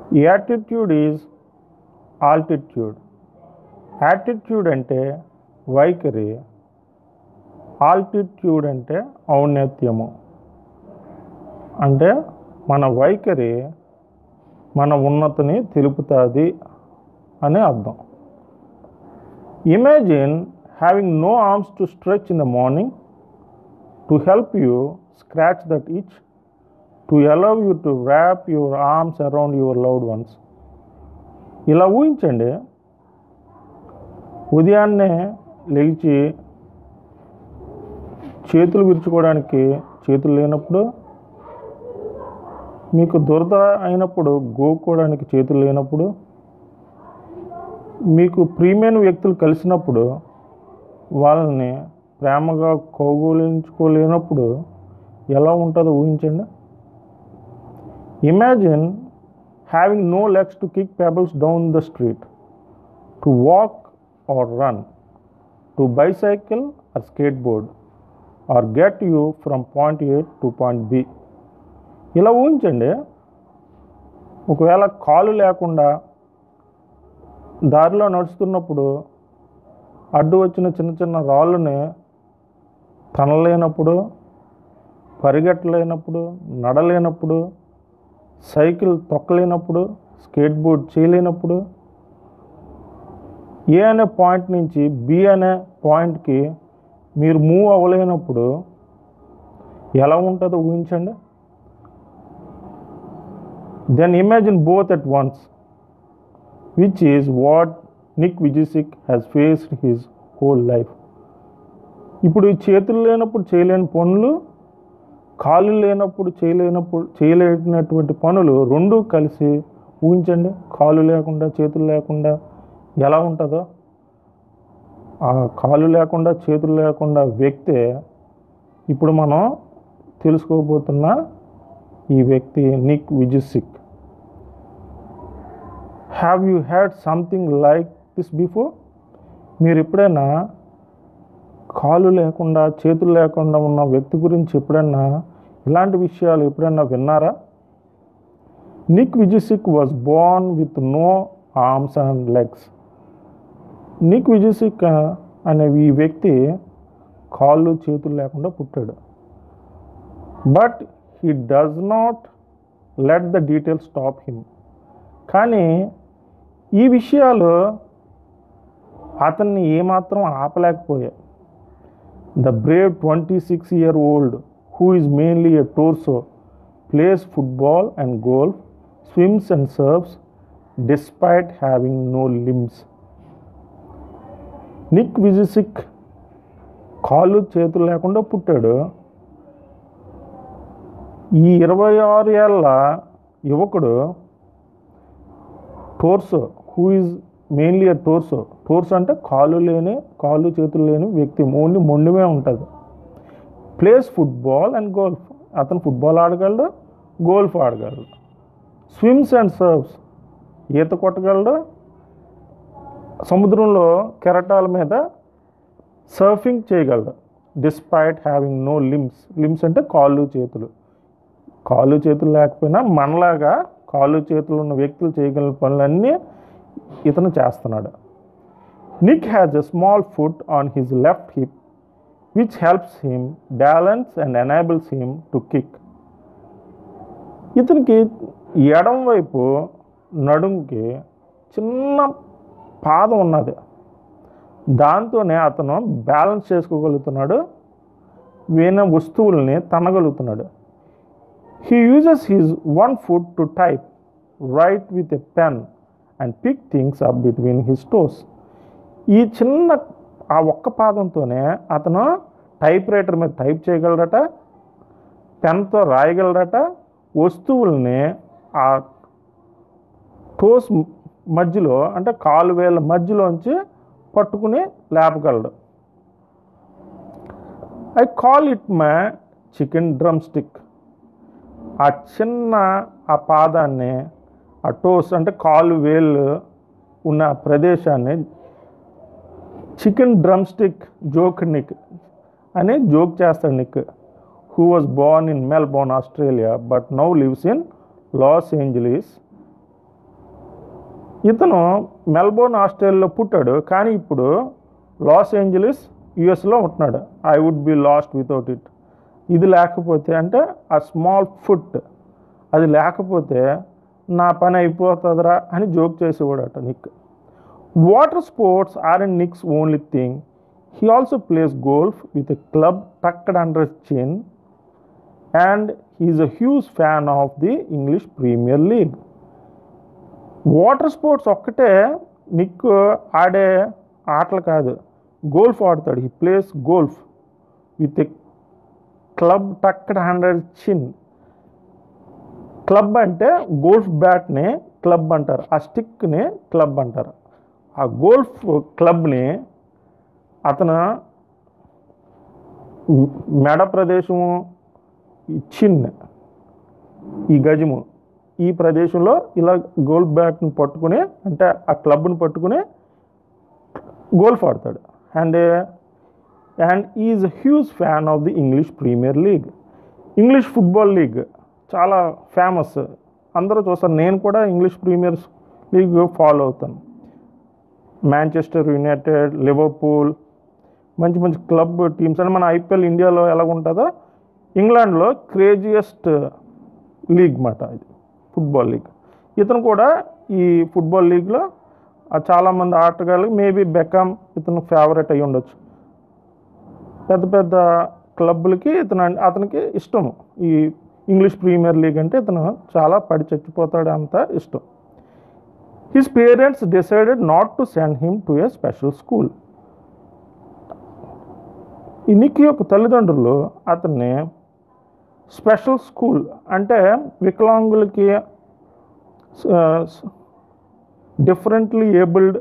Attitude is altitude attitude అంటే వైఖరి altitude అంటే ఔన్నత్యము అంటే మన వైఖరి మన ఉన్నతిని తెలుపుతుంది అని అర్థం imagine having no arms to stretch in the morning to help you scratch that itch to allow you to wrap your arms around your loved ones ఇలా ఊహించండి ఉదయాన్నే లేచి చేతులు విరుచుకోవడానికి చేతులు లేనప్పుడు మీకు దురద అయినప్పుడు గోక్కోవడానికి చేతులు లేనప్పుడు మీకు ప్రియమైన వ్యక్తులు కలిసినప్పుడు వాళ్ళని ప్రేమగా కౌగులించుకోలేనప్పుడు ఎలా ఉంటుందో ఊహించండి imagine having no legs to kick pebbles down the street to walk or run to bicycle or skate board or get you from point A to point B ఇలా ఊహించండి ఒకవేళ కాలు లేకుండా దారిలో నడుస్తున్నప్పుడు అడ్డు వచ్చిన చిన్న చిన్న రాళ్ళని తనలేనప్పుడు పరిగెట్టలేనప్పుడు నడలేనప్పుడు సైకిల్ తొక్కలేనప్పుడు స్కేట్ బోర్డ్ చేయలేనప్పుడు ఏ అనే పాయింట్ నుంచి బి అనే పాయింట్కి మీరు మూవ్ అవ్వలేనప్పుడు ఎలా ఉంటుందో ఊహించండి then imagine both at once which is what Nick Vujicic has faced his whole life ఇప్పుడు ఈ చేతులు లేనప్పుడు చేయలేని పనులు కాళ్ళు లేనప్పుడు చేయలేనప్పుడు చేయలేనటువంటి పనులు రెండు కలిసి ఊహించండి కాళ్ళు లేకుండా చేతులు లేకుండా ఎలా ఉంటుందో ఆ కాళ్ళు లేకుండా చేతులు లేకుండా వ్యక్తే ఇప్పుడు మనం తెలుసుకోబోతున్న ఈ వ్యక్తి Nick Vujicic have you had something like this before మీరు ఎప్పుడైనా కాలు లేకుండా చేతులు లేకుండా ఉన్న వ్యక్తి గురించి ఎప్పుడైనా ఇలాంటి విషయాలు ఎప్పుడైనా విన్నారా Nick Vujicic was born with no arms and legs Nick Vujicic అనే ఈ వ్యక్తి కాళ్ళు చేతులు లేకుండా పుట్టాడు but he does not let the details stop him కానీ ఈ విషయాలు అతన్ని ఏమాత్రం ఆపలేకపోయాయి the brave twenty six year old who is mainly a torso plays football and golf swims and surfs despite having no limbs Nick Vujicic కాళ్ళు చేతులు లేకుండా పుట్టాడు ఈ ఇరవై ఆరు ఏళ్ళ యువకుడు torso who is mainly a torso torso అంటే కాళ్ళు లేని కాళ్ళు చేతులు లేని వ్యక్తి ఓన్లీ మొండిమే ఉంటుంది ప్లేస్ ఫుట్బాల్ అండ్ గోల్ఫ్ అతను ఫుట్బాల్ ఆడగలడు గోల్ఫ్ ఆడగలడు స్విమ్స్ అండ్ సర్వ్స్ ఈత కొట్టగలడు సముద్రంలో కెరటాల మీద సర్ఫింగ్ చేయగలడు despite having no limbs limbs అంటే కాళ్ళు చేతులు కాళ్ళు చేతులు లేకపోయినా మనలాగా కాళ్ళు చేతులు ఉన్న వ్యక్తులు చేయగలిగిన పనులన్నీ ఇతను చేస్తున్నాడు Nick has a small foot on his left hip which helps him balance and enables him to kick ఇతనికి ఎడం వైపు నడుంకి చిన్న పాదం ఉన్నది దాంతోనే అతను బ్యాలెన్స్ చేసుకోగలుగుతున్నాడు వేరే వస్తువుల్ని తనగలుగుతున్నాడు he uses his one foot to type write with a pen and pick things up between his toes ఈ చిన్న ఆ ఒక్క పాదంతోనే అతను టైప్ రైటర్ మీద టైప్ చేయగలడట పెన్తో రాయగలడట వస్తువుల్ని ఆ టోస్ మధ్యలో అంటే కాలు వేల మధ్యలోంచి పట్టుకుని లేపగలడు I call it my chicken drumstick ఆ చిన్న ఆ పాదాన్ని ఆ టోస్ అంటే కాలు వేళ్ళు ఉన్న ఆ ప్రదేశాన్ని chicken drumstick joke Nick అని జోక్ చేస్తాడు Nick who was born in Melbourne Australia but now lives in Los Angeles ఇతను మెల్బోర్న్ ఆస్ట్రేలియాలో పుట్టాడు కానీ ఇప్పుడు లాస్ ఏంజలీస్ యుఎస్లో ఉంటున్నాడు I would be lost without it ఇది లేకపోతే అంటే ఆ స్మాల్ ఫుట్ అది లేకపోతే నా పని అయిపోతుందిరా అని జోక్ చేసేవాడట Nick water sports aren't Nick's only thing he also plays golf with a club tucked under chin and he's a huge fan of the English Premier League water sports ఒక్కటే Nick ఆడే ఆటలు కాదు golf ఆడతాడు he plays golf with a club tucked under chin club అంటే golf బ్యాట్ని club అంటారు ఆ స్టిక్ని club అంటారు ఆ గోల్ఫ్ క్లబ్ని అతను మెడ ప్రదేశము ఈ చిన్ ఈ గజము ఈ ప్రదేశంలో ఇలా గోల్ఫ్ బ్యాట్ని పట్టుకుని అంటే ఆ క్లబ్ని పట్టుకుని గోల్ఫ్ ఆడతాడు and and is huge fan of the English Premier League English football league చాలా ఫేమస్ అందరూ చూస్తారు నేను కూడా ఇంగ్లీష్ ప్రీమియర్ లీగ్ ఫాలో అవుతాను మాంచెస్టర్ యునైటెడ్ లివర్పూల్ మంచి మంచి క్లబ్ టీమ్స్ అంటే మన ఐపీఎల్ ఇండియాలో ఎలా ఉంటుందో ఇంగ్లాండ్లో క్రేజియస్ట్ లీగ్ మాట ఇది ఫుట్బాల్ లీగ్ ఇతను కూడా ఈ ఫుట్బాల్ లీగ్లో చాలామంది ఆటగాళ్ళకి మేబీ బెకమ్ ఇతను ఫేవరెట్ అయి ఉండొచ్చు పెద్ద పెద్ద క్లబ్బులకి ఇతను అన్- అతనికి ఇష్టం ఈ ఇంగ్లీష్ ప్రీమియర్ లీగ్ అంటే ఇతను చాలా పడి చచ్చిపోతాడు అంత ఇష్టం his parents decided not to send him to a special school ఈ నిక్ యొక్క తల్లిదండ్రులు అతన్ని స్పెషల్ స్కూల్ అంటే వికలాంగులకి డిఫరెంట్లీ ఏబుల్డ్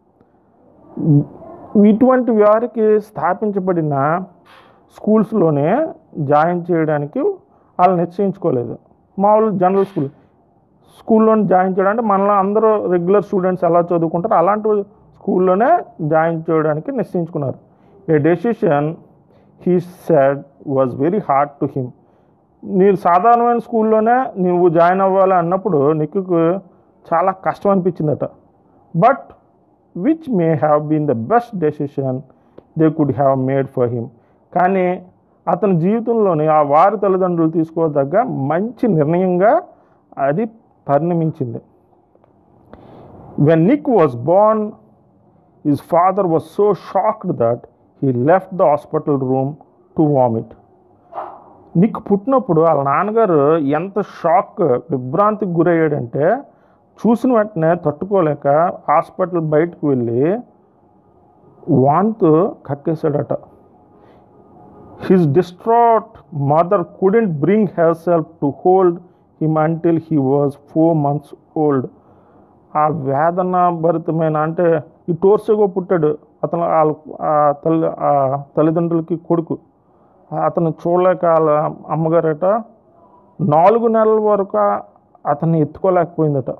ఇటువంటి వారికి స్థాపించబడిన స్కూల్స్లోనే జాయిన్ చేయడానికి వాళ్ళు నిశ్చయించుకోలేదు మామూలు జనరల్ స్కూల్ స్కూల్లో జాయిన్ చేయడం అంటే మనలో అందరూ రెగ్యులర్ స్టూడెంట్స్ ఎలా చదువుకుంటారో అలాంటి స్కూల్లోనే జాయిన్ చేయడానికి నిశ్చయించుకున్నారు a decision he said was very hard to him మీరు సాధారణమైన స్కూల్లోనే నువ్వు జాయిన్ అవ్వాలి అన్నప్పుడు నీకు చాలా కష్టం అనిపించిందట but which may have been the best decision they could have made for him కానీ అతని జీవితంలోని ఆ వారి తల్లిదండ్రులు తీసుకోదగ్గ మంచి నిర్ణయంగా అది పరిణమించింది when Nick was born his father was so shocked that he left the hospital room to vomit Nick పుట్టినప్పుడు వాళ్ళ నాన్నగారు ఎంత షాక్ విభ్రాంతికి గురయ్యాడంటే చూసిన వెంటనే తట్టుకోలేక హాస్పిటల్ బయటకు వెళ్ళి వాంతు కక్కేశాడట his distraught mother couldn't bring herself to hold him until he was four months old ఆ వేదన భరితమైన అంటే ఈ టోర్సెగో పుట్టాడు అతను వాళ్ళ ఆ తల్లి ఆ తల్లిదండ్రులకి కొడుకు అతను చూడలేక వాళ్ళ అమ్మగారట నాలుగు నెలల వరకు అతన్ని ఎత్తుకోలేకపోయిందట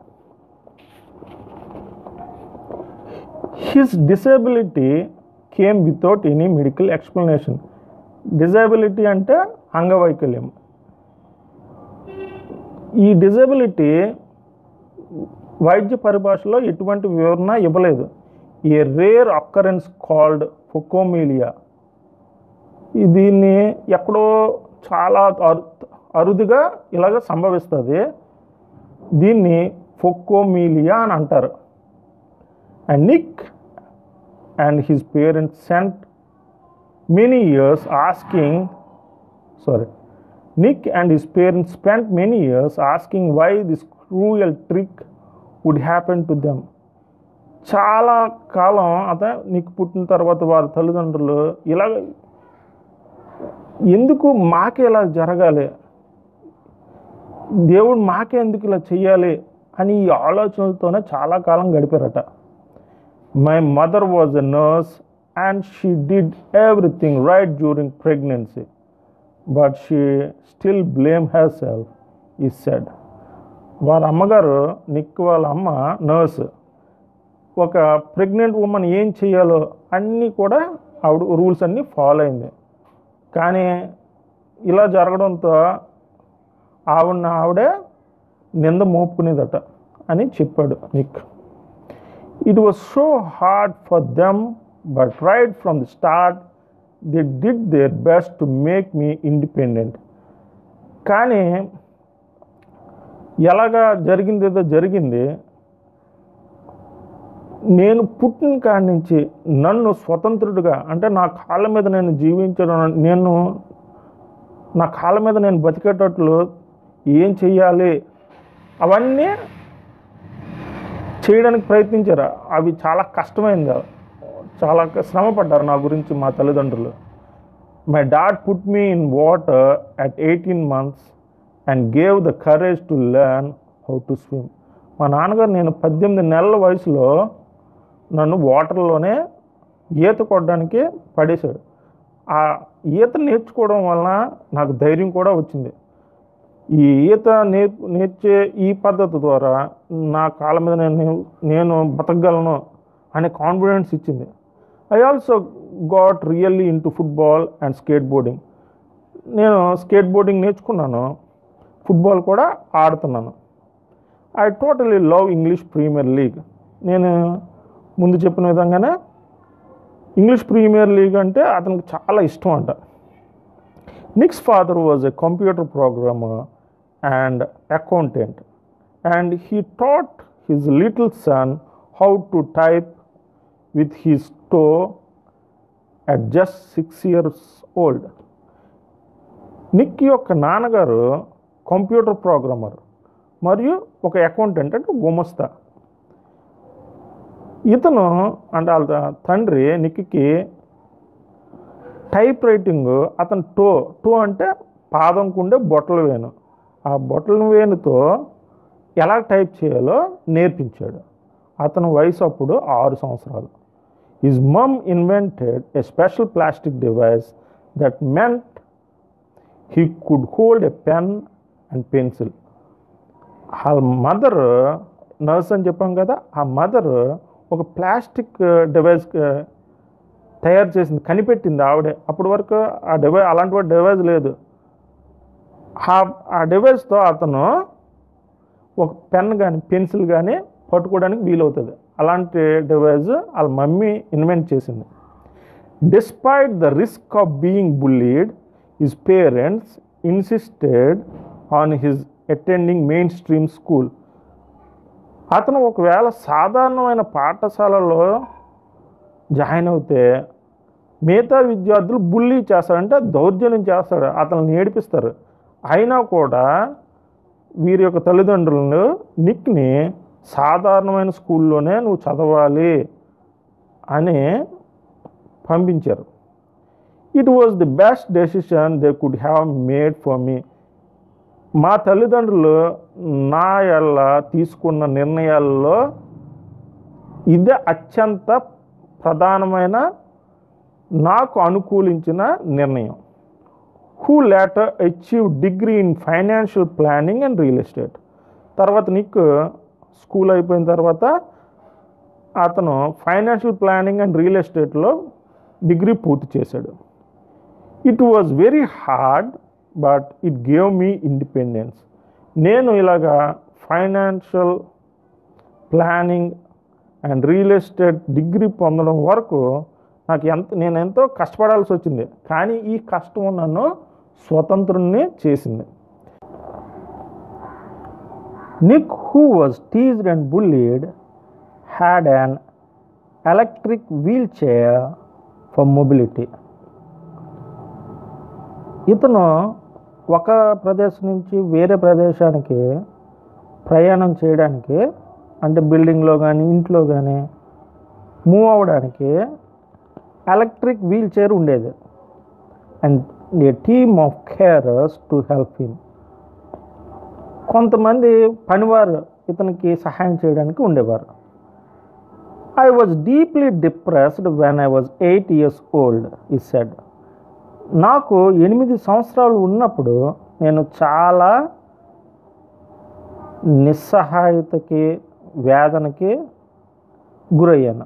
his disability came without any medical explanation disability అంటే అంగవైకల్యం ఈ డిజేబిలిటీ వైద్య పరిభాషలో ఎటువంటి వివరణ ఇవ్వలేదు a rare occurrence called phocomelia దీన్ని ఎక్కడో చాలా అరు అరుదుగా ఇలాగ సంభవిస్తుంది దీన్ని ఫొకోమీలియా అని అంటారు and Nick and his parents spent many years asking sorry Nick and his parents spent many years asking why this cruel trick would happen to them. చాలా కాలం అతను నిక్ పుట్టిన తర్వాత వారి తల్లిదండ్రులు ఇలా ఎందుకు మాకే ఇలా జరగాలి దేవుడు మాకే ఎందుకు ఇలా చెయ్యాలి అని ఈ ఆలోచనలతోనే చాలా కాలం గడిపారట my mother was a nurse and she did everything right during pregnancy but she still blamed herself he said వారి అమ్మగారు నిక్ వాళ్ళ అమ్మ నర్స్ ఒక ప్రెగ్నెంట్ ఉమెన్ ఏం చేయాలో అన్నీ కూడా ఆవిడ రూల్స్ అన్నీ ఫాలో అయింది కానీ ఇలా జరగడంతో ఆవిడ ఆవిడే నింద మోపుకునేదట అని చెప్పాడు Nick it was so hard for them but right from the start they did their best to make me independent కానీ ఎలాగా జరిగింది ఏదో జరిగింది నేను పుట్టిన కాడి నుంచి నన్ను స్వతంత్రుడిగా అంటే నా కాళ్ళ మీద నేను జీవించడం నేను నా కాళ్ళ మీద నేను బతికేటట్లు ఏం చెయ్యాలి అవన్నీ చేయడానికి ప్రయత్నించారు అవి చాలా కష్టమైంది చాలా శ్రమ పడ్డారు నా గురించి మా తల్లిదండ్రులు my dad put me in water at eighteen months and gave the courage to learn how to swim మా నాన్నగారు నేను పద్దెనిమిది నెలల వయసులో నన్ను వాటర్లోనే ఈత కొట్టడానికి పడేశాడు ఆ ఈత నేర్చుకోవడం వలన నాకు ధైర్యం కూడా వచ్చింది ఈ ఈత నేర్ నేర్చే ఈ పద్ధతి ద్వారా నా కాళ్ళ మీద నేను నేను బతకగలను అనే కాన్ఫిడెన్స్ ఇచ్చింది I also got really into football and skateboarding నేను స్కేట్ బోర్డింగ్ నేర్చుకున్నాను ఫుట్బాల్ కూడా ఆడుతున్నాను I totally love English Premier League నేను ముందు చెప్పిన విధంగానే ఇంగ్లీష్ ప్రీమియర్ లీగ్ అంటే అతనికి చాలా ఇష్టం అంట Nick's father was a computer programmer and accountant and he taught his little son how to type with his toe at just six years old Nick యొక్క నాన్నగారు కంప్యూటర్ ప్రోగ్రామర్ మరియు ఒక accountant అంటే గుమస్తా ఇతను అంటే వాళ్ళ తండ్రి నిక్కి టైప్ రైటింగ్ అతను టో టో అంటే పాదంకుండే బొట్టల వేను ఆ బొట్టల వేనుతో ఎలా టైప్ చేయాలో నేర్పించాడు అతని వయసు అప్పుడు ఆరు సంవత్సరాలు his mum invented a special plastic device that meant he could hold a pen and pencil వాళ్ళ మదర్ నర్స్ అని చెప్పాం కదా ఆ మదర్ ఒక ప్లాస్టిక్ డివైస్ తయారు చేసింది కనిపెట్టింది ఆవిడే అప్పటి వరకు ఆ డివైస్ అలాంటి డివైస్ లేదు ఆ ఆ డివైస్తో అతను ఒక పెన్ కానీ పెన్సిల్ కానీ పట్టుకోవడానికి వీలవుతుంది అలాంటి డివైస్ వాళ్ళ మమ్మీ ఇన్వెంట్ చేసింది despite the risk of being bullied his parents insisted on his attending mainstream school అతను ఒకవేళ సాధారణమైన పాఠశాలలో జాయిన్ అవుతే మిగతా విద్యార్థులు బుల్లీ చేస్తారంటే దౌర్జన్యం చేస్తాడు అతను ఏడిపిస్తారు అయినా కూడా వీరి యొక్క తల్లిదండ్రులను నిక్ని సాధారణమైన స్కూల్లోనే నువ్వు చదవాలి అని పంపించారు it was the best decision they could have made for me మా తల్లిదండ్రులు నా ఎల్ల తీసుకున్న నిర్ణయాల్లో ఇదే అత్యంత ప్రధానమైన నాకు అనుకూలించిన నిర్ణయం who later achieve degree in financial planning and real estate తర్వాత నీకు స్కూల్ అయిపోయిన తర్వాత అతను ఫైనాన్షియల్ ప్లానింగ్ అండ్ రియల్ ఎస్టేట్లో డిగ్రీ పూర్తి చేశాడు it was very hard but it gave me independence నేను ఇలాగా financial planning and real estate degree పొందడం వరకు నాకు ఎంత నేను ఎంతో కష్టపడాల్సి వచ్చింది కానీ ఈ కష్టం నన్ను స్వతంత్రుణ్ణి చేసింది Nick who was teased and bullied had an electric wheelchair for mobility ఇతను ఒక ప్రదేశం నుంచి వేరే ప్రదేశానికి ప్రయాణం చేయడానికి అంటే బిల్డింగ్లో కానీ ఇంట్లో కానీ మూవ్ అవ్వడానికి ఎలక్ట్రిక్ వీల్ చైర్ ఉండేది and a team of carers to help him కొంతమంది పనివారు ఇతనికి సహాయం చేయడానికి ఉండేవారు I was deeply depressed when I was eight years old he said నాకు ఎనిమిది సంవత్సరాలు ఉన్నప్పుడు నేను చాలా నిస్సహాయతకి వేదనకి గురయ్యాను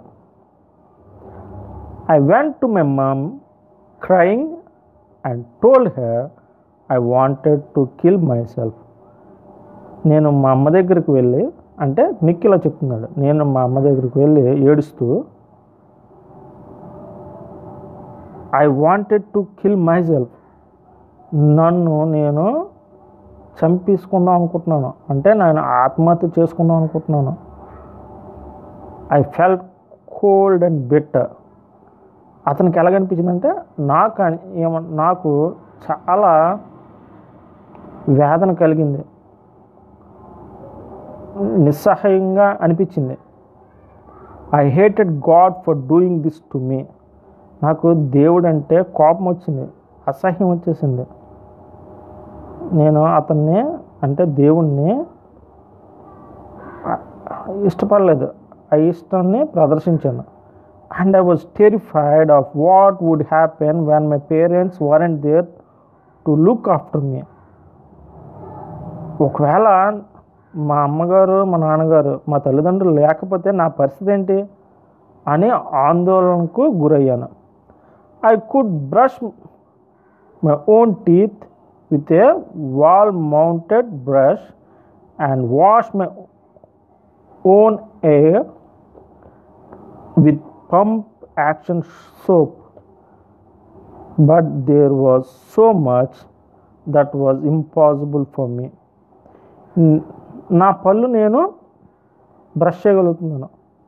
I went to my mum crying and told her I wanted to kill myself నేను మా అమ్మ దగ్గరికి వెళ్ళి అంటే నిక్ ఇలా చెప్తున్నాడు నేను మా అమ్మ దగ్గరికి వెళ్ళి ఏడుస్తూ I wanted to kill myself నన్ను నేను చంపేసుకుందాం అనుకుంటున్నాను అంటే నేను ఆత్మహత్య చేసుకుందాం అనుకుంటున్నాను I felt cold and bitter అతనికి ఎలాగనిపించిందంటే నాకు అని- ఏమ నాకు చాలా వేదన కలిగింది నిస్సహాయంగా అనిపించింది I hated God for doing this to me నాకు దేవుడు అంటే కోపం వచ్చింది అసహ్యం వచ్చేసింది నేను అతన్ని అంటే దేవుణ్ణి ఇష్టపడలేదు ఆ ఇష్టాన్ని ప్రదర్శించాను and I was terrified of what would happen when my parents weren't there to look after me ఒకవేళ మా అమ్మగారు మా నాన్నగారు మా తల్లిదండ్రులు లేకపోతే నా పరిస్థితి ఏంటి అని ఆందోళనకు గురయ్యాను I could brush my own teeth with a wall mounted brush and wash my own hair with pump action soap but there was so much that was impossible for me నా పళ్ళు నేను బ్రష్ చేయగలుగుతున్నాను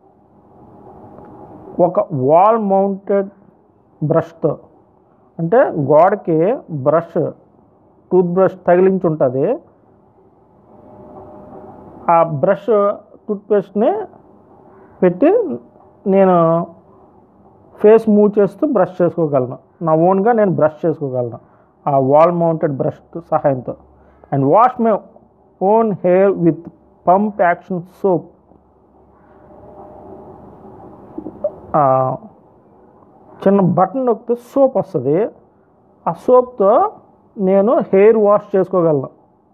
ఒక wall mounted బ్రష్తో అంటే గోడకి brush tooth brush తగిలించి ఉంటుంది ఆ బ్రష్ టూత్పేస్ట్ని పెట్టి నేను ఫేస్ మూవ్ చేస్తూ బ్రష్ చేసుకోగలను నా ఓన్గా నేను బ్రష్ చేసుకోగలను ఆ వాల్ మౌంటెడ్ బ్రష్ సహాయంతో and wash my own hair with pump action soap చిన్న బటన్ నొక్కితే సోప్ వస్తుంది ఆ సోప్తో నేను హెయిర్ వాష్ చేసుకోగలను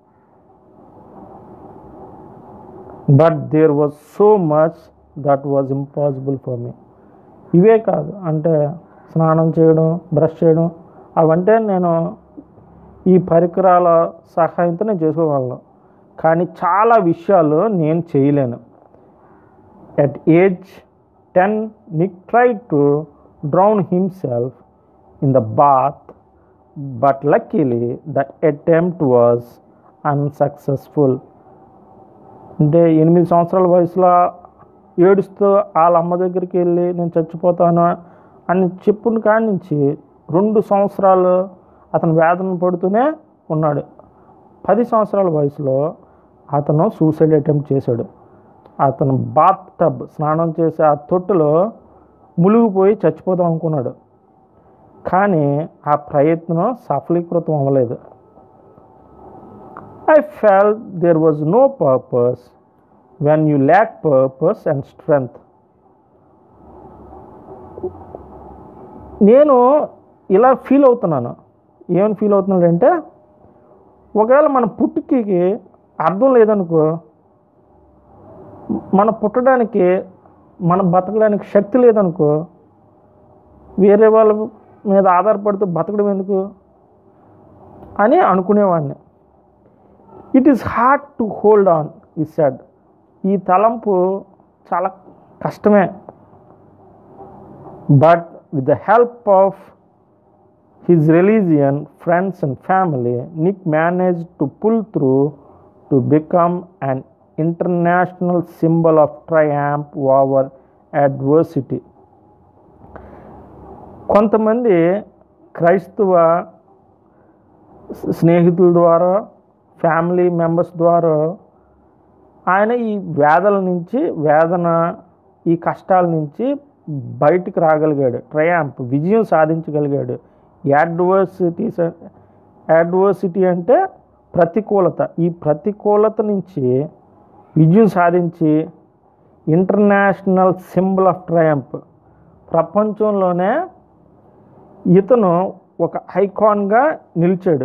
but there was so much that was impossible for me ఇవే కాదు అంటే స్నానం చేయడం బ్రష్ చేయడం అవంటే నేను ఈ పరికరాల సహాయంతో నేను చేసుకోగలను కానీ చాలా విషయాలు నేను చేయలేను at age ten Nick try to drown himself in the bath but luckily the attempt was unsuccessful అంటే ఎనిమిది సంవత్సరాల వయసులో ఏడుస్తూ వాళ్ళ అమ్మ దగ్గరికి వెళ్ళి నేను చచ్చిపోతాను అని చెప్పుని కాడి నుంచి రెండు సంవత్సరాలు అతను వేదన పడుతూనే ఉన్నాడు పది సంవత్సరాల వయసులో అతను సూసైడ్ అటెంప్ట్ చేశాడు అతను బాత్ టబ్ స్నానం చేసే ఆ తొట్టులో మునిగిపోయి చచ్చిపోదాం అనుకున్నాడు కానీ ఆ ప్రయత్నం సఫలీకృతం అవ్వలేదు I felt there was no purpose when you lack purpose and strength. నేను ఇలా ఫీల్ అవుతున్నాను ఏమని ఫీల్ అవుతున్నాడంటే ఒకవేళ మన పుట్టుకకి అర్థం లేదనుకో మన పుట్టడానికి మన బతకడానికి శక్తి లేదనుకో వేరే వాళ్ళ మీద ఆధారపడుతూ బతకడం ఎందుకు అని అనుకునేవాడిని it is hard to hold on he said ఈ తలంపు చాలా కష్టమే but with the help of his religion friends and family Nick manage to pull through to become an international symbol of triumph over adversity కొంతమంది క్రైస్తవ స్నేహితుల ద్వారా family members ద్వారా ఆయన ఈ వేదల నుంచి వేదన ఈ కష్టాల నుంచి బయటికి రాగలిగాడు ట్రయాంప్ విజయం సాధించగలిగాడు యాడ్వర్సిటీస్ యాడ్వర్సిటీ అంటే ప్రతికూలత ఈ ప్రతికూలత నుంచి విజయం సాధించి ఇంటర్నేషనల్ సింబల్ ఆఫ్ ట్రయాంప్ ప్రపంచంలోనే ఇతను ఒక ఐకాన్గా నిలిచాడు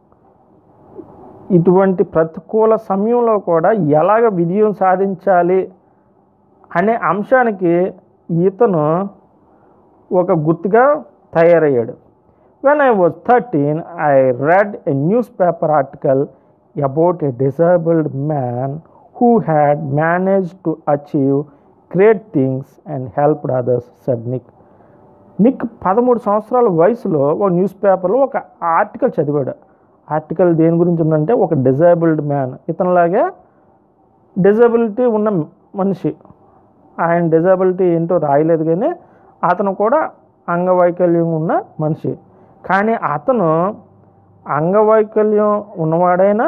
ఇటువంటి ప్రతికూల సమయంలో కూడా ఎలాగ విజయం సాధించాలి అనే అంశానికి ఇతను ఒక గుర్తుగా తయారయ్యాడు when I was thirteen I read a newspaper article about a disabled man who had manage to achieve great things and helped others said Nick Nick పదమూడు సంవత్సరాల వయసులో ఒక న్యూస్ పేపర్లో ఒక ఆర్టికల్ చదివాడు ఆర్టికల్ దేని గురించి ఉందంటే ఒక డిజేబుల్డ్ మ్యాన్ ఇతనిలాగే డిజబిలిటీ ఉన్న మనిషి ఆయన డిజబిలిటీ ఏంటో రాయలేదు కానీ అతను కూడా అంగవైకల్యం ఉన్న మనిషి కానీ అతను అంగవైకల్యం ఉన్నవాడైనా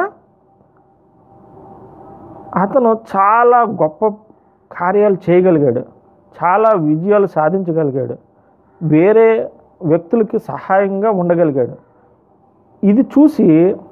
అతను చాలా గొప్ప కార్యాలు చేయగలిగాడు చాలా విజయాలు సాధించగలిగాడు వేరే వ్యక్తులకి సహాయంగా ఉండగలిగాడు ఇది చూసి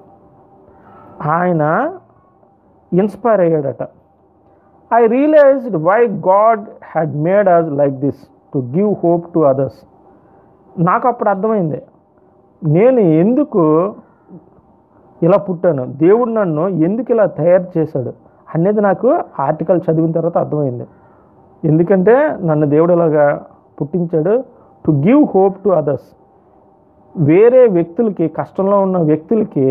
ఆయన ఇన్స్పైర్ అయ్యాడట I realised why God had made us like this to give hope to others నాకు అప్పుడు అర్థమైంది నేను ఎందుకు ఇలా పుట్టాను దేవుడు నన్ను ఎందుకు ఇలా తయారు చేశాడు అనేది నాకు ఆర్టికల్ చదివిన తర్వాత అర్థమైంది ఎందుకంటే నన్ను దేవుడు ఇలాగా పుట్టించాడు to give hope to others వేరే వ్యక్తులకి కష్టంలో ఉన్న వ్యక్తులకి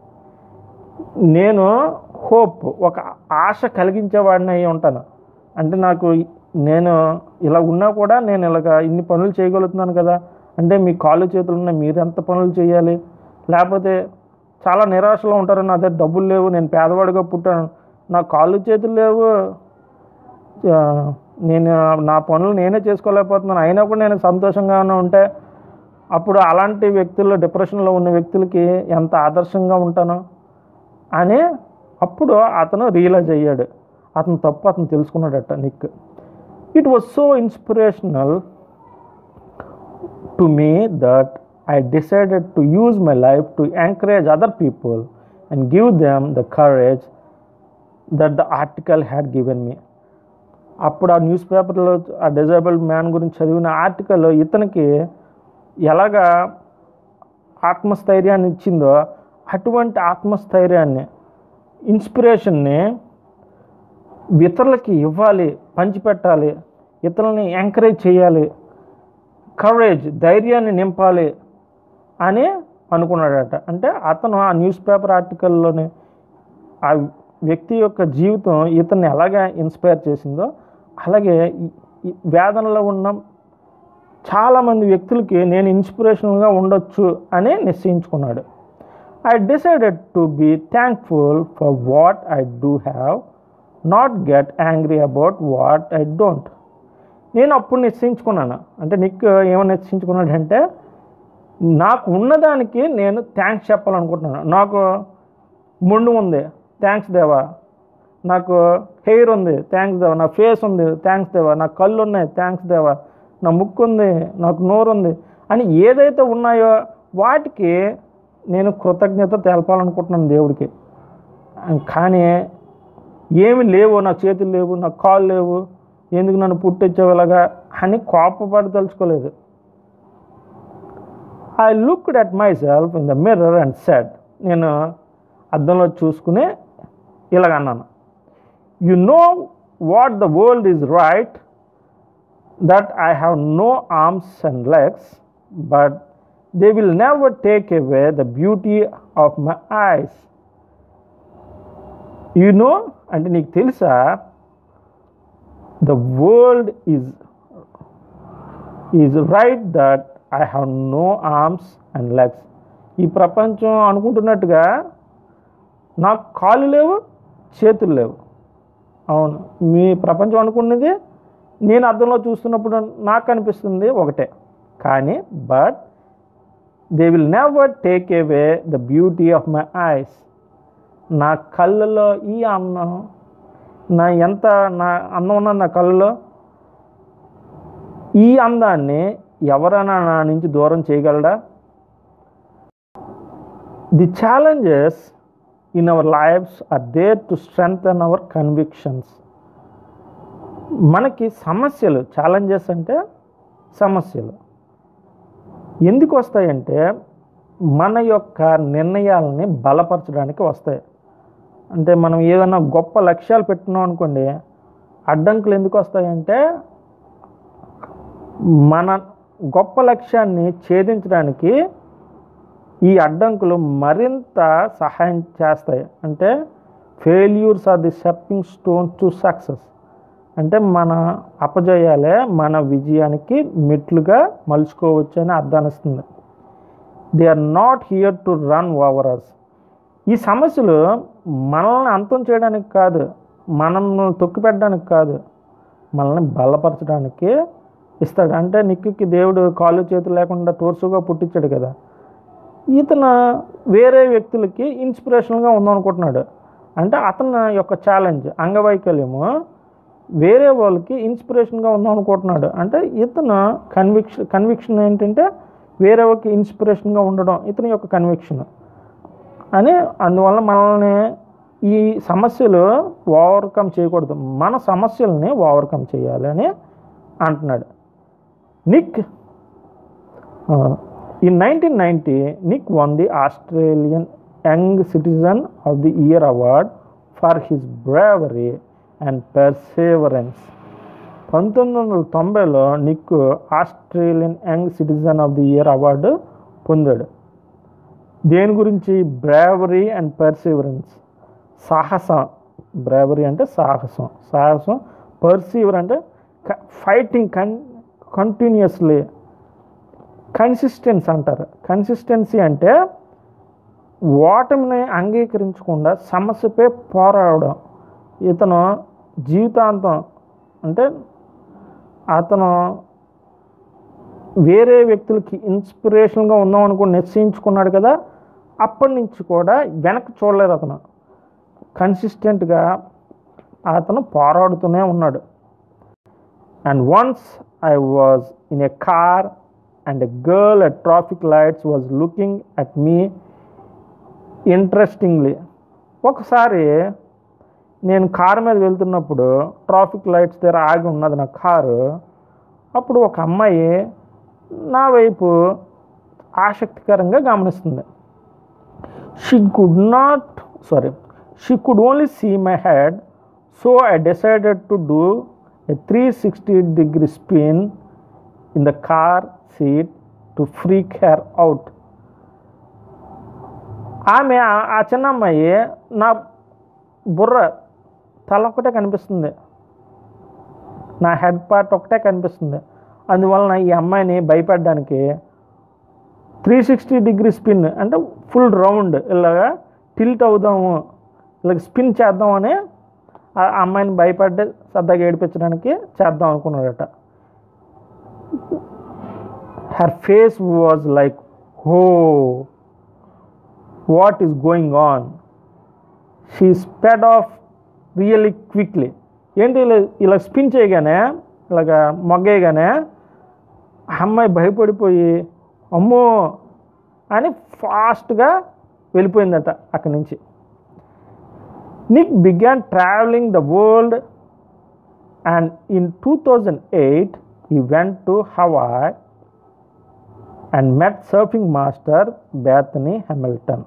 నేను హోప్ ఒక ఆశ కలిగించేవాడిని అయి ఉంటాను అంటే నాకు నేను ఇలా ఉన్నా కూడా నేను ఇలాగ ఇన్ని పనులు చేయగలుగుతున్నాను కదా అంటే మీ కాళ్ళు చేతులు ఉన్నాయి మీరు ఎంత పనులు చేయాలి లేకపోతే చాలా నిరాశలో ఉంటారు నా దగ్గర డబ్బులు లేవు నేను పేదవాడిగా పుట్టాను నా కాళ్ళు చేతులు లేవు ఆ, నేను నా పనులు నేనే చేసుకోలేకపోతున్నాను అయినా కూడా నేను సంతోషంగానే ఉంటే అప్పుడు అలాంటి వ్యక్తులు డిప్రెషన్లో ఉన్న వ్యక్తులకి ఎంత ఆదర్శంగా ఉంటాను అని అప్పుడు అతను రియలైజ్ అయ్యాడు అతను తప్పు అతను తెలుసుకున్నాడట Nick it was so inspirational to me that I decided to use my life to encourage other people and give them the courage that the article had given me అప్పుడు ఆ న్యూస్ పేపర్లో ఆ disabled man గురించి చదివిన article ఇతనికి ఎలాగా ఆత్మస్థైర్యాన్ని ఇచ్చిందో అటువంటి ఆత్మస్థైర్యాన్ని ఇన్స్పిరేషన్ని ఇతరులకి ఇవ్వాలి పంచిపెట్టాలి ఇతరులని ఎంకరేజ్ చేయాలి కవరేజ్ ధైర్యాన్ని నింపాలి అని అనుకున్నాడట అంటే అతను ఆ న్యూస్ పేపర్ ఆర్టికల్లోనే ఆ వ్యక్తి యొక్క జీవితం ఇతన్ని ఎలాగ ఇన్స్పైర్ చేసిందో అలాగే ఈ- ఈ వేదనలో ఉన్న చాలామంది వ్యక్తులకి నేను ఇన్స్పిరేషనల్గా ఉండొచ్చు అని నిశ్చయించుకున్నాడు I decided to be thankful for what I do have not get angry about what I don't నేను అప్పుడు నిశ్చయించుకున్నాను అంటే నీకు ఏమని నిశ్చయించుకున్నాడంటే నాకు ఉన్నదానికి నేను థ్యాంక్స్ చెప్పాలనుకుంటున్నాను నాకు ముండు ఉంది థ్యాంక్స్ దేవా నాకు హెయిర్ ఉంది థ్యాంక్స్ దేవా నా ఫేస్ ఉంది థ్యాంక్స్ దేవా నా కళ్ళు ఉన్నాయి థ్యాంక్స్ దేవా నా ముక్కు ఉంది నాకు నోరు ఉంది అని ఏదైతే ఉన్నాయో వాటికి నేను కృతజ్ఞత తెలపాలనుకుంటున్నాను దేవుడికి కానీ ఏమి లేవు నాకు చేతులు లేవు నాకు కాళ్ళు లేవు ఎందుకు నన్ను పుట్టించేలాగా అని కోపపడి తలుచుకోలేదు I looked at myself in the mirror and said నేను అద్దంలో చూసుకుని ఇలాగ అన్నాను you know what the world is right that I have no arms and legs but they will never take away the beauty of my eyes you know అంటే నీకు తెలుసా the world is is right that I have no arms and legs ఈ ప్రపంచం అనుకుంటున్నట్టుగా నాకు కాళ్ళు లేవు చేతులు లేవు అవును మీ ప్రపంచం అనుకున్నది నేను అర్థంలో చూస్తున్నప్పుడు నాకు అనిపిస్తుంది ఒకటే కానీ but they will never take away the beauty of my eyes నా కళ్ళలో ఈ అందం నా ఎంత నా అందం ఉన్న నా కళ్ళలో ఈ అందాన్ని ఎవరైనా నా నుంచి దూరం చేయగలడా the challenges in our lives are there to strengthen our convictions మనకి సమస్యలు ఛాలెంజెస్ అంటే సమస్యలు ఎందుకు వస్తాయంటే మన యొక్క నిర్ణయాలని బలపరచడానికి వస్తాయి అంటే మనం ఏదైనా గొప్ప లక్ష్యాలు పెట్టుకున్నాం అనుకోండి అడ్డంకులు ఎందుకు వస్తాయంటే మన గొప్ప లక్ష్యాన్ని ఛేదించడానికి ఈ అడ్డంకులు మరింత సహాయం చేస్తాయి అంటే failures are the stepping stone to success అంటే మన అపజయాలే మన విజయానికి మెట్లుగా మలుచుకోవచ్చు అని అర్థానిస్తుంది they are not here to run over us ఈ సమస్యలు మనల్ని అంతం చేయడానికి కాదు మనల్ని తొక్కిపెట్టడానికి కాదు మనల్ని బలపరచడానికి ఇస్తాడు అంటే నిక్కి దేవుడు కాళ్ళు చేతులు లేకుండా టోర్సుగా పుట్టించాడు కదా ఇతను వేరే వ్యక్తులకి ఇన్స్పిరేషన్గా ఉందనుకుంటున్నాడు అంటే అతని యొక్క ఛాలెంజ్ అంగవైకల్యము వేరే వాళ్ళకి ఇన్స్పిరేషన్గా ఉందనుకుంటున్నాడు అంటే ఇతను కన్విక్షన్ కన్విక్షన్ ఏంటంటే వేరే వాళ్ళకి ఇన్స్పిరేషన్గా ఉండడం ఇతని యొక్క కన్విక్షన్ అని అందువల్ల మనల్ని ఈ సమస్యలు ఓవర్కమ్ చేయకూడదు మన సమస్యల్ని ఓవర్కమ్ చేయాలి అని అంటున్నాడు Nick in nineteen ninety Nick won the Australian young citizen of the year award for his bravery and perseverance పంతొమ్మిది వందల తొంభైలో Nick Australian young citizen of the year award పొందాడు దేని గురించి బ్రేవరీ అండ్ పర్సీవరెన్స్ సాహసం బ్రేవరీ అంటే సాహసం సాహసం పర్సీవర్ అంటే ఫైటింగ్ కన్ కంటిన్యూస్లీ కన్సిస్టెన్స్ అంటారు కన్సిస్టెన్సీ అంటే ఓటమిని అంగీకరించకుండా సమస్యపై పోరాడడం ఇతను జీవితాంతం అంటే అతను వేరే వ్యక్తులకి ఇన్స్పిరేషన్గా ఉందాం అనుకుని నిశ్చయించుకున్నాడు కదా అప్పటి నుంచి కూడా వెనక్కి చూడలేదు అతను కన్సిస్టెంట్గా అతను పోరాడుతూనే ఉన్నాడు and once I was in a car and a girl at traffic lights was looking at me interestingly ఒకసారి నేను కారు మీద వెళ్తున్నప్పుడు ట్రాఫిక్ లైట్స్ దగ్గర ఆగి ఉన్నది నా కారు అప్పుడు ఒక అమ్మాయి నా వైపు ఆసక్తికరంగా గమనిస్తుంది she could not sorry she could only see my head so I decided to do a three sixty degree spin in the car seat to freak her out ఆమె ఆ- ఆ చిన్న అమ్మాయి నా బుర్ర తల ఒకటే కనిపిస్తుంది నా హెడ్ పార్ట్ ఒకటే కనిపిస్తుంది అందువలన ఈ అమ్మాయిని భయపడడానికి త్రీ సిక్స్టీ డిగ్రీ స్పిన్ అంటే ఫుల్ రౌండ్ ఇలాగా టిల్ట్ అవుదాము ఇలాగ స్పిన్ చేద్దామని ఆ అమ్మాయిని భయపడ్డ సరదాగా ఏడిపించడానికి చేద్దాం అనుకున్నాడట her face was like oh what is going on she sped off really quickly ఏంటి ఇలా ఇలా స్పిన్ చేయగానే ఇలాగ మొగ్గేయగానే ఆ అమ్మాయి భయపడిపోయి అమ్మో అని ఫాస్ట్గా వెళ్ళిపోయిందట అక్కడి నుంచి Nick began traveling the world and in two thousand eight he went to Hawaii and met surfing master Bethany Hamilton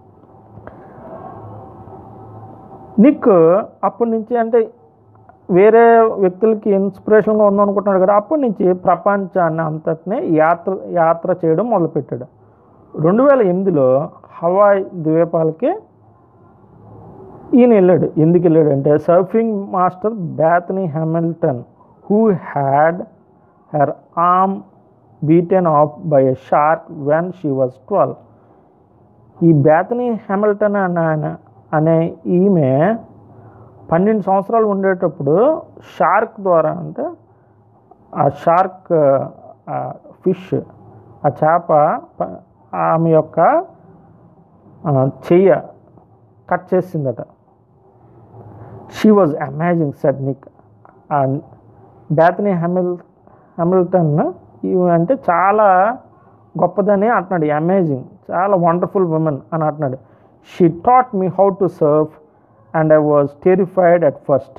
Nick అప్పటి నుంచి అంటే వేరే వ్యక్తులకి ఇన్స్పిరేషన్గా ఉందనుకుంటున్నాడు కదా అప్పటి నుంచి ప్రపంచాన్ని అంతటిని యాత్ర యాత్ర చేయడం మొదలుపెట్టాడు రెండు వేల ఎనిమిదిలో హవాయ్ ద్వీపాలకి ఈయన వెళ్ళాడు ఎందుకు వెళ్ళాడు అంటే surfing master Bethany Hamilton who had her arm bitten off by a shark when she was twelve ఈ బ్యాథనీ హ్యామిల్టన్ అనే ఆయన- అనే ఈమె పన్నెండు సంవత్సరాలు ఉండేటప్పుడు షార్క్ ద్వారా అంటే ఆ షార్క్ ఆ ఫిష్ ఆ చేప ప- ఆమె యొక్క ఆ, చెయ్య కట్ చేసిందట she was amazing said Nick Bethany Hamil Hamilton ఈమె అంటే చాలా గొప్పదని అంటున్నాడు అమేజింగ్ చాలా వండర్ఫుల్ ఉమెన్ అని అంటున్నాడు she taught me how to surf and I was terrified at first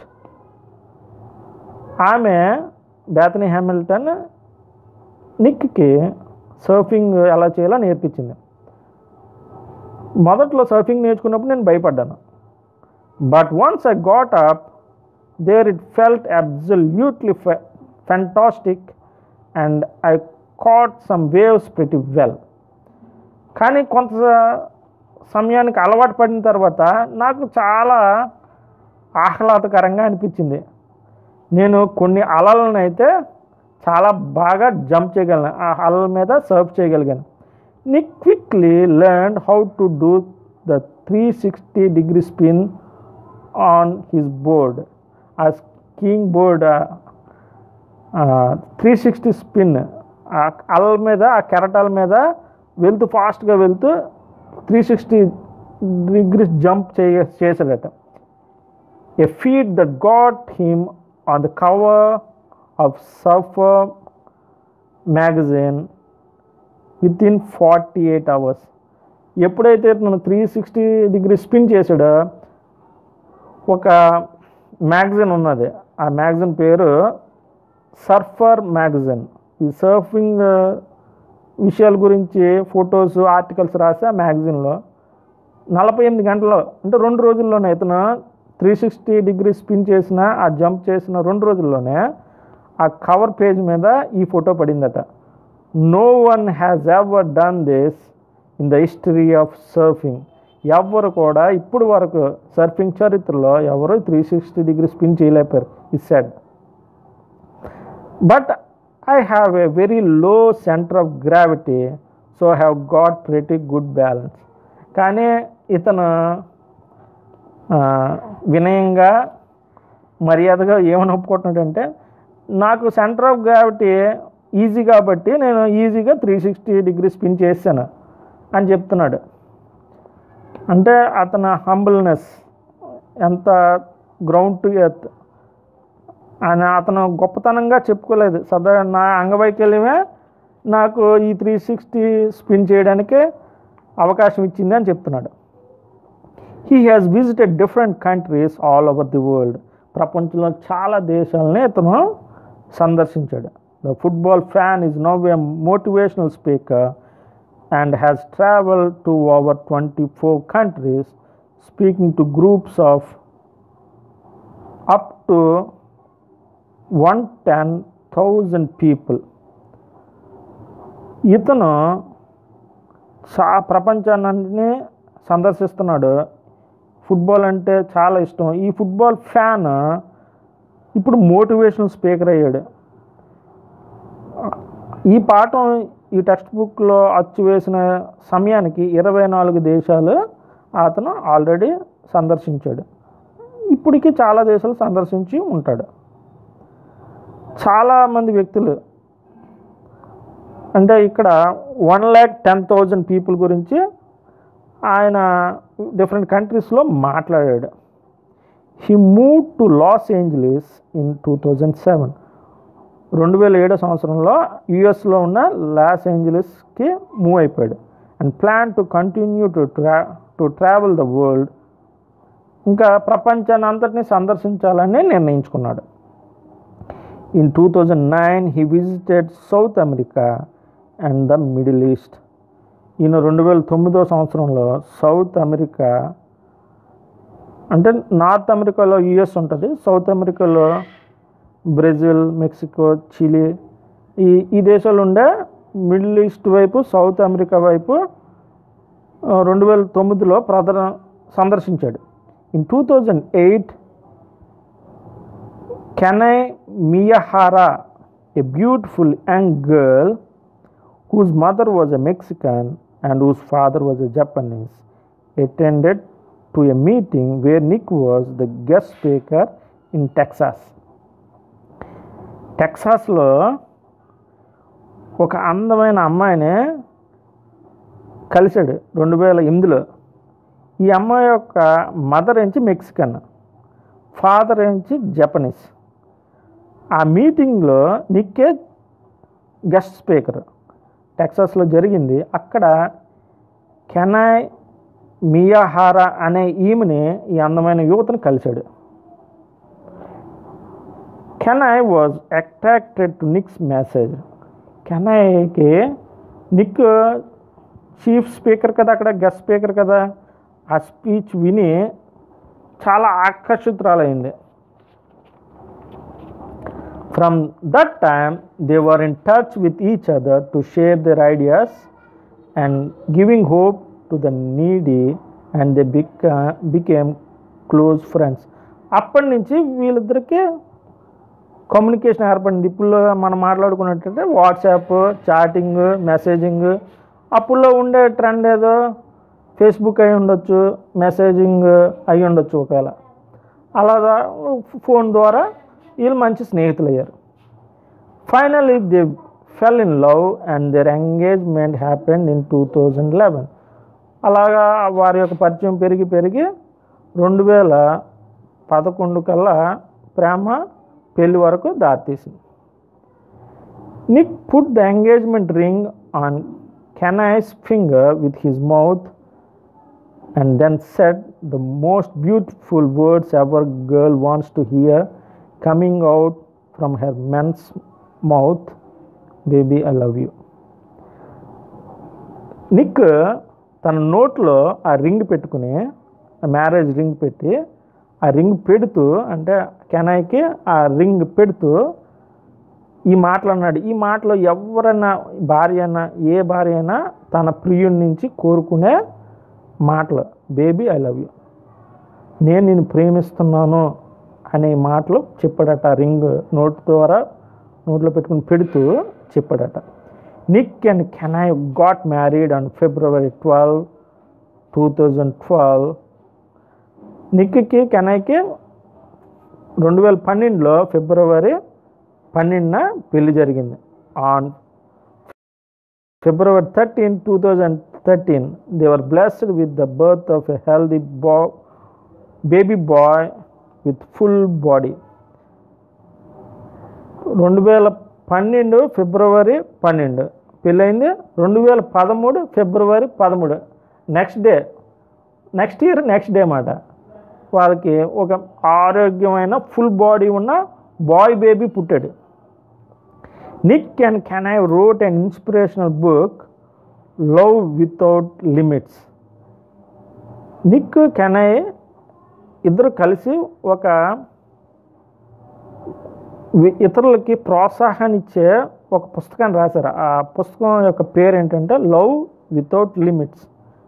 ఆమె బ్యాథనీ హ్యామిల్టన్ నిక్కి సర్ఫింగ్ ఎలా చేయాలో నేర్పించింది మొదట్లో సర్ఫింగ్ నేర్చుకున్నప్పుడు నేను భయపడ్డాను but once I got up there it felt absolutely fantastic and I caught some waves pretty well కానీ కొంత సమయానికి అలవాటు పడిన తర్వాత నాకు చాలా ఆహ్లాదకరంగా అనిపించింది నేను కొన్ని అలలను అయితే చాలా బాగా జంప్ చేయగలను ఆ అలల మీద సర్ఫ్ చేయగలిగాను నీ quickly learn how to do the three sixty degree spin on his board ఆ skiing board three sixty spin ఆ అలల మీద ఆ కెరటాల మీద వెళ్తూ ఫాస్ట్గా వెళ్తూ త్రీ సిక్స్టీ డిగ్రీస్ జంప్ చేయ చేశాడట a feat that got him on the cover of Surfer magazine within 48 hours. ఎప్పుడైతే తను త్రీ సిక్స్టీ డిగ్రీ స్పిన్ చేసాడో ఒక మ్యాగజైన్ ఉన్నది ఆ మ్యాగజైన్ పేరు సర్ఫర్ మ్యాగజైన్ ఈ సర్ఫింగ్ విషయాల గురించి ఫొటోస్ ఆర్టికల్స్ రాసి ఆ మ్యాగజైన్లో నలభై ఎనిమిది గంటల్లో అంటే రెండు రోజుల్లోనే ఇతను త్రీ సిక్స్టీ డిగ్రీ స్పిన్ చేసిన ఆ జంప్ చేసిన రెండు రోజుల్లోనే ఆ కవర్ పేజ్ మీద ఈ ఫోటో పడిందట no one has ever done this in the history of surfing ఎవరు కూడా ఇప్పుడు వరకు సర్ఫింగ్ చరిత్రలో ఎవరు త్రీ సిక్స్టీ డిగ్రీ స్పిన్ చేయలేపారు he said but I have a very low centre of gravity so have got pretty good balance కానీ ఇతను ఆ, వినయంగా మర్యాదగా ఏమని ఒప్పుకుంటున్నాడంటే నాకు సెంటర్ ఆఫ్ గ్రావిటీ ఈజీ కాబట్టి నేను ఈజీగా త్రీ సిక్స్టీ డిగ్రీ స్పిన్ చేశాను అని చెప్తున్నాడు అంటే అతని హంబుల్నెస్ ఎంత గ్రౌండ్ టు ఎర్త్ ఆయన అతను గొప్పతనంగా చెప్పుకోలేదు సదా నా అంగవైకల్యమే నాకు ఈ త్రీ సిక్స్టీ స్పిన్ చేయడానికి అవకాశం ఇచ్చింది అని చెప్తున్నాడు he has visited different countries all over the world ప్రపంచంలో చాలా దేశాలని ఇతను సందర్శించాడు the football fan is now a motivational speaker and has travel to over twenty four countries speaking to groups of up to one ten thousand people ఇతను చా ప్రపంచాన్ని సందర్శిస్తున్నాడు football అంటే చాలా ఇష్టం ఈ ఫుట్బాల్ ఫ్యాన్ ఇప్పుడు మోటివేషనల్ స్పీకర్ అయ్యాడు ఈ పాఠం ఈ టెక్స్ట్ బుక్లో అచ్చు వేసిన సమయానికి ఇరవై నాలుగు దేశాలు అతను ఆల్రెడీ సందర్శించాడు ఇప్పటికీ చాలా దేశాలు సందర్శించి ఉంటాడు చాలామంది వ్యక్తులు అంటే ఇక్కడ one lakh ten thousand people గురించి ఆయన డిఫరెంట్ కంట్రీస్లో మాట్లాడాడు he move to Los Angeles in two thousand seven రెండు వేల ఏడో సంవత్సరంలో యుఎస్లో ఉన్న లాస్ ఏంజలీస్కి మూవ్ అయిపోయాడు and plan to continue to tra to travel the world ఇంకా ప్రపంచాన్ని అంతటినీ సందర్శించాలని నిర్ణయించుకున్నాడు in two thousand nine he visited South America and the Middle East ఈయన రెండు వేల తొమ్మిదో సంవత్సరంలో సౌత్ అమెరికా అంటే నార్త్ అమెరికాలో యుఎస్ ఉంటుంది సౌత్ అమెరికాలో బ్రెజిల్ మెక్సికో చిలీ ఈ ఈ దేశాలు ఉండే మిడిల్ ఈస్ట్ వైపు సౌత్ అమెరికా వైపు ఆ, రెండు వేల తొమ్మిదిలో ప్రదర్ సందర్శించాడు in two thousand eight Kanae Miyahara a beautiful young girl whose mother was a Mexican and whose father was a Japanese, attended to a meeting where Nick was the guest speaker in Texas. టెక్సాస్లో ఒక అందమైన అమ్మాయిని కలిశాడు రెండు వేల ఎనిమిదిలో ఈ అమ్మాయి యొక్క మదర్ ఎంచి మెక్సికన్ ఫాదర్ ఎంచి జపనీస్ ఆ మీటింగ్లో నిక్కే గెస్ట్ స్పీకర్ టెక్సాస్లో జరిగింది అక్కడ కెనాయ్ మియాహారా అనే ఈమెని ఈ అందమైన యువతను కలిశాడు Kanae was attracted to Nick's message కెనాయ్కి నిక్ చీఫ్ స్పీకర్ కదా అక్కడ గెస్ట్ స్పీకర్ కదా ఆ స్పీచ్ విని చాలా ఆకర్షితురాలైంది From that time, they were in touch with each other to share their ideas and giving hope to the needy and they bec became close friends అప్పటి నుంచి వీళ్ళిద్దరికి కమ్యూనికేషన్ ఏర్పడింది ఇప్పుడు మనం మాట్లాడుకున్నట్టయితే వాట్సాప్ చాటింగ్ మెసేజింగ్ అప్పుల్లో ఉండే ట్రెండ్ ఏదో Facebook అయి ఉండొచ్చు మెసేజింగ్ అయి ఉండొచ్చు ఒకవేళ అలాగా ఫోన్ ద్వారా వీళ్ళు మంచి స్నేహితులు అయ్యారు finally they fell in love and their engagement happened in two thousand eleven అలాగా వారి యొక్క పరిచయం పెరిగి పెరిగి రెండు వేల పదకొండు కల్లా ప్రేమ పెళ్లి వరకు దారితీసింది Nick put the engagement ring on Kanae's finger with his mouth and then said the most beautiful words ever girl wants to hear coming out from her man's mouth baby i love you Nick తన నోట్లో ఆ ring పెట్టుకుని marriage ring పెట్టి ఆ ring పెడుతూ అంటే కెనాయికి ఆ ring పెడుతూ ఈ మాటలు అన్నాడు ఈ మాటలో ఎవరైనా భార్య అయినా ఏ భార్య అయినా తన ప్రియుడి నుంచి కోరుకునే మాటలు బేబీ ఐ లవ్ యూ నేను నిన్ను ప్రేమిస్తున్నాను అనే మాటలు చెప్పాడట రింగ్ నోట్ ద్వారా నోట్లో పెట్టుకుని పెడుతూ చెప్పాడట Nick and Kanae got married on February twelve two thousand twelve నిక్కి కెనాయ్కి రెండు వేల పన్నెండులో ఫిబ్రవరి పన్నెండున పెళ్లి జరిగింది on February thirteen two thousand thirteen they were blessed with the birth of a healthy ba baby boy with full body రెండు వేల పన్నెండు ఫిబ్రవరి పన్నెండు పెళ్ళైంది రెండు వేల పదమూడు ఫిబ్రవరి పదమూడు next day next year next day మాట వాళ్ళకి ఒక ఆరోగ్యమైన ఫుల్ బాడీ ఉన్న బాయ్ బేబీ పుట్టాడు Nick and Kanae wrote an inspirational book love without limits Nick Kanae ఇద్దరు కలిసి ఒక వి- ఇతరులకి ప్రోత్సాహాన్ని ఇచ్చే ఒక పుస్తకాన్ని రాశారు ఆ పుస్తకం యొక్క పేరు ఏంటంటే లవ్ వితౌట్ లిమిట్స్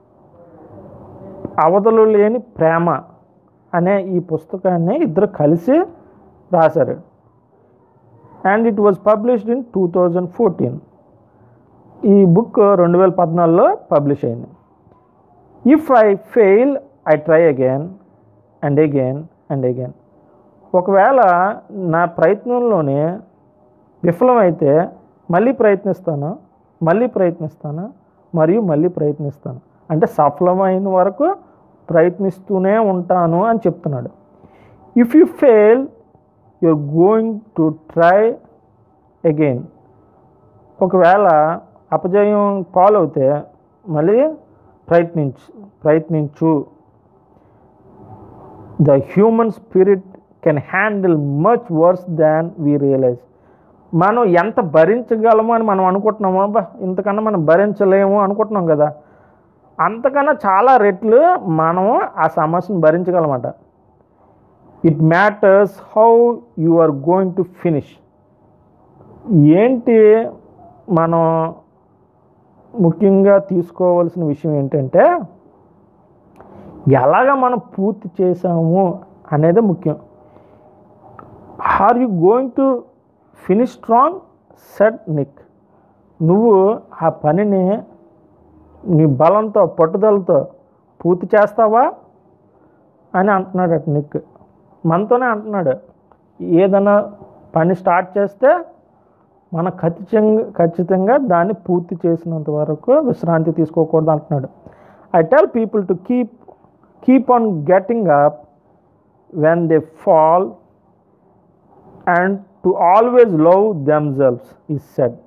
అవధులు లేని ప్రేమ అనే ఈ పుస్తకాన్ని ఇద్దరు కలిసి రాశారు and it was published in two thousand fourteen ఈ బుక్ రెండు వేల పద్నాలుగులో పబ్లిష్ అయింది if I fail I try again and again and again ఒకవేళ నా ప్రయత్నంలోనే విఫలమైతే మళ్ళీ ప్రయత్నిస్తాను మళ్ళీ ప్రయత్నిస్తాను మరియు మళ్ళీ ప్రయత్నిస్తాను అంటే సఫలమైన వరకు ప్రయత్నిస్తూనే ఉంటాను అని చెప్తున్నాడు if you fail you're going to try again ఒకవేళ అపజయం పాలవుతే మళ్ళీ ప్రయత్నించు ప్రయత్నించు the human spirit can handle much worse than we realise మనం ఎంత భరించగలమో అని మనం అనుకుంటున్నామో అబ్బా ఇంతకన్నా మనం భరించలేము అనుకుంటున్నాం కదా అంతకన్నా చాలా రెట్లు మనము ఆ సమస్యను భరించగలమట it matters how you are going to finish ఏంటి మనం ముఖ్యంగా తీసుకోవాల్సిన విషయం ఏంటంటే ఎలాగ మనం పూర్తి చేసాము అనేది ముఖ్యం are you going to finish strong said Nick నువ్వు ఆ పనిని నీ బలంతో పట్టుదలతో పూర్తి చేస్తావా అని అంటున్నాడు అటు నిక్ మనతోనే అంటున్నాడు ఏదైనా పని స్టార్ట్ చేస్తే మనం ఖచ్చితంగా ఖచ్చితంగా దాన్ని పూర్తి చేసినంత వరకు విశ్రాంతి తీసుకోకూడదు అంటున్నాడు I tell people to keep keep on getting up when they fall and to always love themselves he said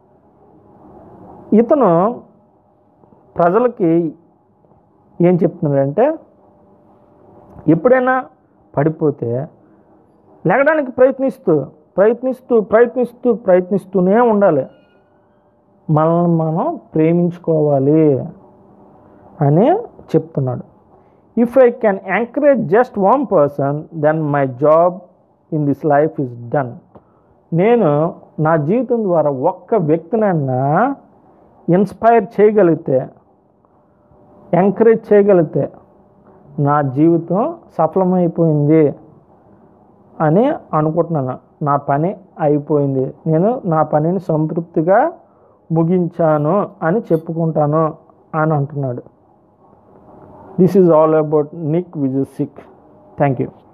ఇతను ప్రజలకి ఏం చెప్తున్నాడంటే ఎప్పుడైనా పడిపోతే లేగడానికి ప్రయత్నిస్తూ ప్రయత్నిస్తూ ప్రయత్నిస్తూ ప్రయత్నిస్తూనే ఉండాలి మనల్ని మనం ప్రేమించుకోవాలి అని చెప్తున్నాడు if I can encourage just one person then my job in this life is done నేను నా జీవితం ద్వారా ఒక్క వ్యక్తినన్నా ఇన్స్పైర్ చేయగలిగితే ఎంకరేజ్ చేయగలిగితే నా జీవితం సఫలమైపోయింది అని అనుకుంటున్నాను నా పని అయిపోయింది నేను నా పనిని సంతృప్తిగా ముగించాను అని చెప్పుకుంటాను అని అంటున్నాడు this is all about Nick Vujicic thank you